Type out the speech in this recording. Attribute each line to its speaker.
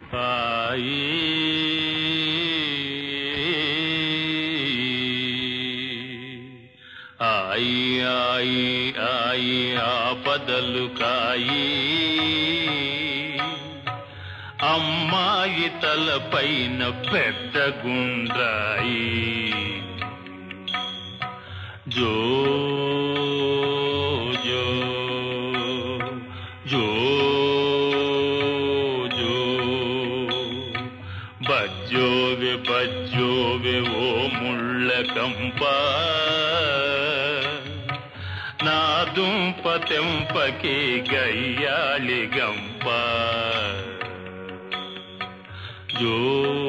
Speaker 1: ఆయి ఆయి ఆయి ఆయి ఆపదలు కాయి అమ్మాయి తలపైన పెద్ద గుండ్రాయి జో జో జో జో బజ్జోవె బజ్జోవె ఓ ముళ్ళ కంప నా దుంప తెంపకి గయ్యాళి గంప జో